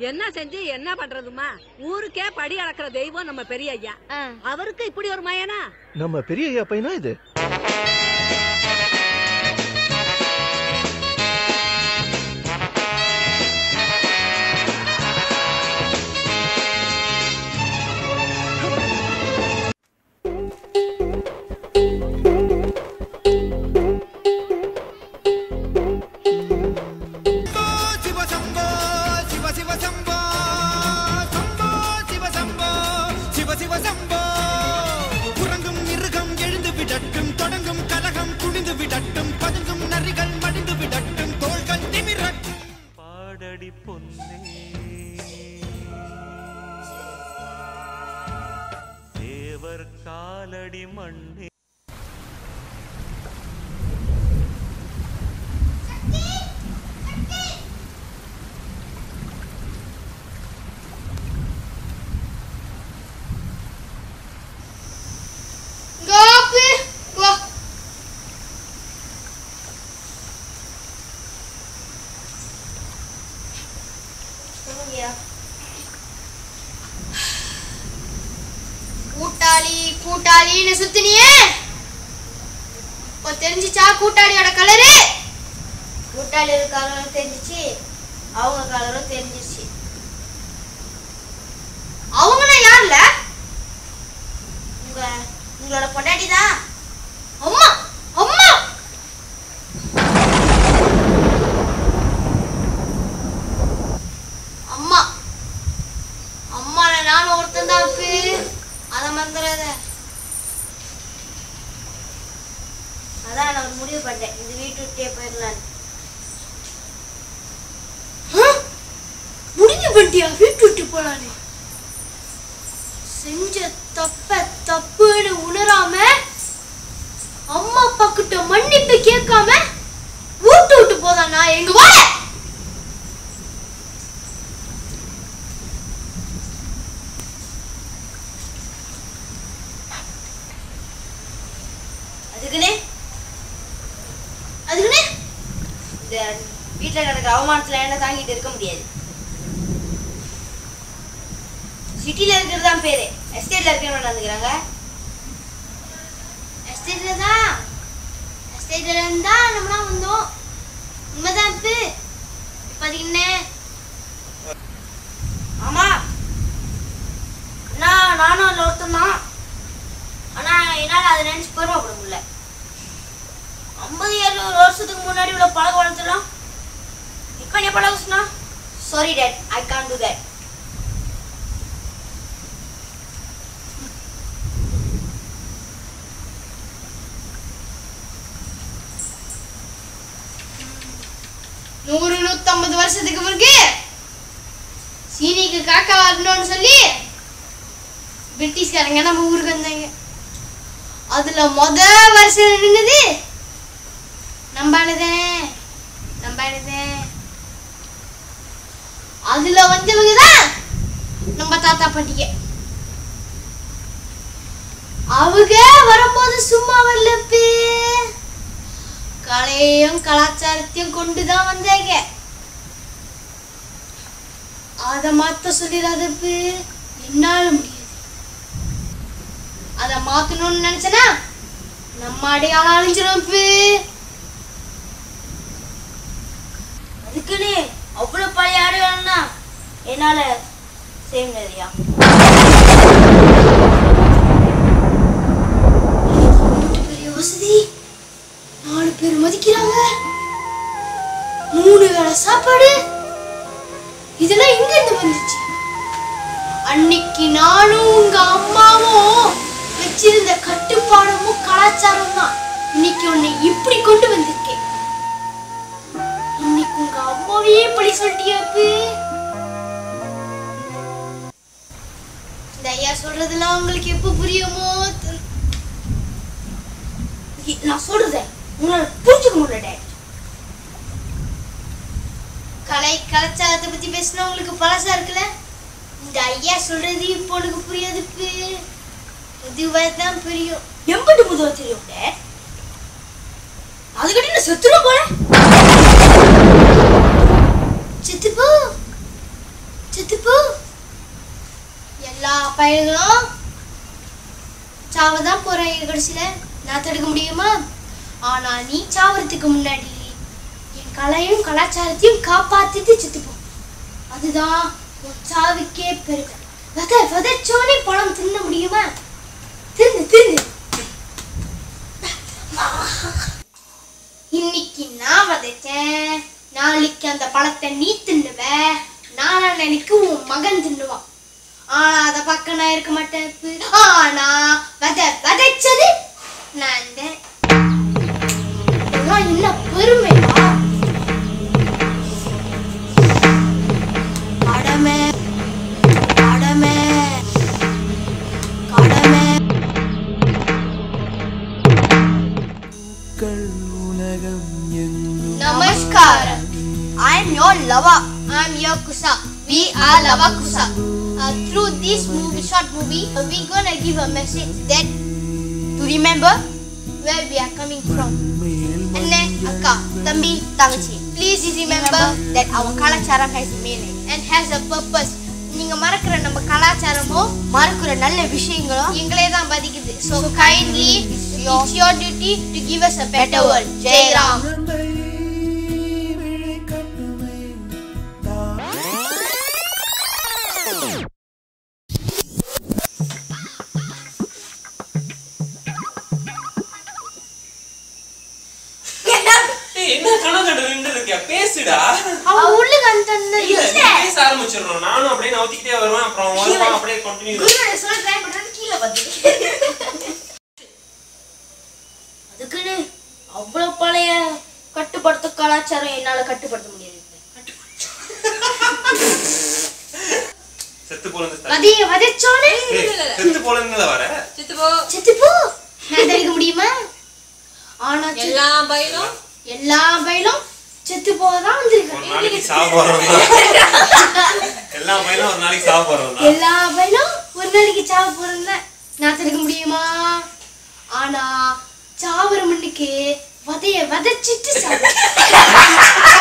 என்ன செஞ்சு என்ன பண்றதுமா ஊருக்கே படி அளக்குற தெய்வம் நம்ம பெரிய ஐயா அவருக்கு இப்படி ஒரு மயனா நம்ம பெரிய ஐயா பையனா இது சிவ சம்போ சிவ சிவ சம்போ சம்போ சிவ சம்போ சிவ சிவ சம்போ உறங்கும் மிருகம் எழுந்து விடட்டும் தொடங்கும் கலகம் குனிந்து விடட்டும் பதுங்கும் நரிகள் மடிந்து விடட்டும் தோள்கள் நிமிரட்டும் பாடடி பொன்னே தேவர் காலடி மண்ணே Gopi, வா கூட்டாளி கூட்டாளின்னு சுத்தினியே இப்போ தெரிஞ்சிச்சா கூட்டாளியோட கலரு கூட்டாளியோட கலரும் தெரிஞ்சிச்சு அவங்க கலரும் தெரிஞ்சிச்சு அவங்கன்னா யாருல உங்க உங்களோட பொண்டாட்டி தான் அம்மா அம்மா அம்மா அம்மால நானும் ஒருத்தன் தான் இருக்கு அதை மறந்துடாத அதான் நான் ஒரு முடிவு பண்ணேன் இந்த வீட்டு விட்டே போயிடலான்னு முடிவு பண்ணிட்டியா வீட்டு விட்டு போலான்னு செஞ்ச தப்ப தப்புன்னு உணராம அம்மா அப்பா கிட்ட மன்னிப்பு கேட்காம வீட்டு விட்டு போதான் நான் எங்க வா அதுக்குனே அதுக்குனே இந்த வீட்டுல நடக்கிற அவமானத்துல என்ன தாங்கிட்டு இருக்க முடியாது சிட்டில இருக்கிறது தான் பேரு எஸ்டேட்ல இருக்கிறவங்க நடந்துக்கிறாங்க எஸ்டேட்ல தான் எஸ்டேட்ல இருந்தா நம்மளாம் வந்தோம் உண்மைதான் இப்போ இப்போதைக்கு ஆமா நான் நானும் அதில் ஒருத்தன் தான் ஆனா என்னால் அதை நினைச்சு பெருமைப்பட முடியல ஐம்பது எழுநூறு வருஷத்துக்கு முன்னாடி உள்ள பழக்க வளர்த்துலாம் இப்போ நீ பழக சொன்னா sorry dad I can't do that நூறு நூத்தம்பது வருஷத்துக்கு பிறகு சீனிக்கு காக்கா வரணும்னு சொல்லி பிரிட்டிஷ்காரங்க நம்ம ஊருக்கு வந்தாங்க அதுல முத வருஷம் நின்னது நம்பானதே நம்பானதே அதுல வந்தவங்க தான் நம்ம தாத்தா பாட்டிங்க அவங்க வரும்போது சும்மா வரலப்பே கலையையும் கலாச்சாரத்தையும் கொண்டு தான் வந்தாங்க அதை மாத்த சொல்லிடாதப்பு என்னால முடியாது அதை மாத்தணும்னு நினைச்சனா நம்ம அடையாளம் அழிஞ்சிடும் அதுக்குன்னு அவ்வளவு பழைய அடையாளம்னா என்னால செய்ய முடியாதுயா பெரிய வசதி நாலு பேர் மதிக்கிறாங்க மூணு வேளை சாப்பாடு இதெல்லாம் எங்க இருந்து வந்துச்சு அன்னைக்கு நானும் உங்க அம்மாவும் வச்சிருந்த கட்டுப்பாடமும் கலாச்சாரம் தான் இன்னைக்கு உன்னை இப்படி கொண்டு வந்திருக்கேன் இன்னைக்கு உங்க அம்மாவையே பழி சொல்லிட்டியாப்பு இந்த ஐயா சொல்றதெல்லாம் உங்களுக்கு எப்ப புரியுமோ தெரியல. இ- நான் சொல்றத உங்களால புரிஞ்சுக்க முடியல டேட் கலை கலாச்சாரத்தை பத்தி பேசினா உங்களுக்கு பழசா இருக்குல்ல இந்த ஐயா சொல்றது இப்போ உனக்கு புரியாதுப்பு இதுவரை தான் புரியும் எம்பிட்டு முதல்ல தெரியும் டேட் அதுக்கிட்ட நான் செத்துட போல செத்துப்போ பையங்களும் சாவதான் போறாங்க கடைசியில நான் தடுக்க முடியுமா ஆனா நீ சாவறதுக்கு முன்னாடி என் கலையும் கலாச்சாரத்தையும் காப்பாத்திட்டு செத்துப்போம் அதுதான் உன் சாவுக்கே பெருமை வித விதைச்சோனே பழம் தின்ன முடியுமா தின்னு தின்னு இன்னைக்கு நான் விதைச்சேன் நாளைக்கு அந்த பழத்தை நீ தின்னுவ நாளான்னைக்கு உன் மகன் தின்னுவான் ஆனா அத பக்கம் நான் இருக்க மாட்டேன் பு- ஆனா விதை விதைச்சது நான் தான். இதெல்லாம் என்ன பெருமையா கடமை கடமை கடமை Namaskaram. I am your Lava. I am your Kusa. We are Lava Kusa. Uh, through this movie, short movie, uh, we gonna give a message that to remember where we are coming from. அண்ணே அக்கா தம்பி தங்கச்சி please remember that our கலாச்சாரம் has meaning and has a purpose நீங்க மறக்கிற நம்ம கலாச்சாரமும் மறக்கிற நல்ல விஷயங்களும் எங்களே தான் பாதிக்குது so kindly it's your duty to give us a better world Jayaram ஏய், என்ன கணக்கு நின்று இருக்கியா பேசுடா அவன் உள்ளுக்கு அந்த அந்த இல்ல இல்ல நீ பேச ஆரம்பிச்சிடணும் நானும் அப்படியே நவுத்திக்கிட்டே வருவேன் அப்புறம் வருவான் அப்படியே கண்டினியூ குருநாதர் சொல்ல ட்ரை பண்றது கீழே வந்து அதுக்குன்னு அவ்வளவு பழைய கட்டுப்படுத்த கலாச்சாரம் என்னால கட்டுப்படுத்த முடியாது செத்து போலந்து வதைய வதைச்சோனே செத்து போலந்துல வர சித்து போ செத்து போ நான் தடுக்க முடியுமா ஆனா செத்து- எல்லா பயிலும் எல்லா பயிலும் செத்து போதான் வந்திருக்கேன் ஒரு நாளைக்கு சாவ போறோம் எல்லா பையனும் ஒரு நாளைக்கு சாவ போறோம் எல்லா பயிலும் ஒரு நாளைக்கு சாவ போறேன் நான் தடுக்க முடியுமா ஆனா சாவர மண்ணுக்கு வதைய வதைச்சிட்டு சாவு